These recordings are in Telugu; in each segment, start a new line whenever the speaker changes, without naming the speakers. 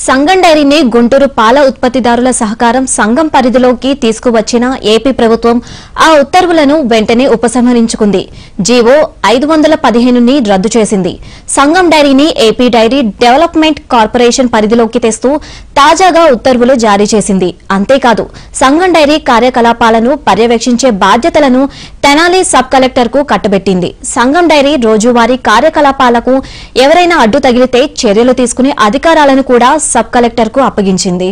సంగం డైరీని గుంటూరు పాల ఉత్పత్తిదారుల సహకారం సంఘం పరిధిలోకి తీసుకువచ్చిన ఏపీ ప్రభుత్వం ఆ ఉత్తర్వులను వెంటనే ఉపసంహరించుకుంది జీవో ఐదు వందల పదిహేనుని రద్దు చేసింది సంఘం డైరీని ఏపీ డైరీ డెవలప్మెంట్ కార్పొరేషన్ పరిధిలోకి తెస్తూ తాజాగా ఉత్తర్వులు జారీ చేసింది అంతేకాదు సంఘం డైరీ కార్యకలాపాలను పర్యవేక్షించే బాధ్యతలను తెనాలి సబ్ కలెక్టర్ కు కట్టబెట్టింది సంఘం డైరీ రోజువారీ కార్యకలాపాలకు ఎవరైనా అడ్డు తగిలితే చర్యలు తీసుకునే అధికారాలను కూడా సబ్ కలెక్టర్ కు అప్పగించింది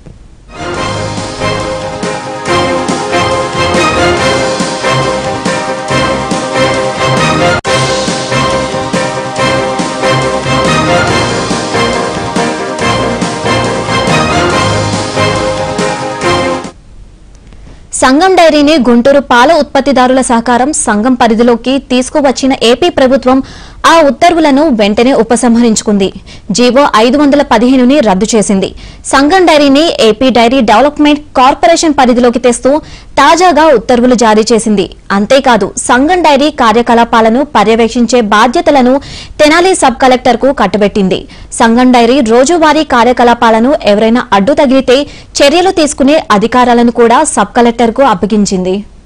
సంఘం డైరీని గుంటూరు పాల ఉత్పత్తిదారుల సహకారం సంఘం పరిధిలోకి తీసుకువచ్చిన ఏపీ ప్రభుత్వం ఆ ఉత్తర్వులను వెంటనే ఉపసంహరించుకుంది జీవో ఐదు వందల పదిహేనుని రద్దు చేసింది సంఘం డైరీని ఏపీ డైరీ డెవలప్మెంట్ కార్పొరేషన్ పరిధిలోకి తెస్తూ తాజాగా ఉత్తర్వులు జారీ చేసింది అంతేకాదు సంఘం డైరీ కార్యకలాపాలను పర్యవేక్షించే బాధ్యతలను తెనాలి సబ్ కలెక్టర్ కు కట్టబెట్టింది సంఘం డైరీ రోజువారీ కార్యకలాపాలను ఎవరైనా అడ్డు తగిలితే చర్యలు తీసుకునే అధికారాలను కూడా సబ్ కలెక్టర్ కు అప్పగించింది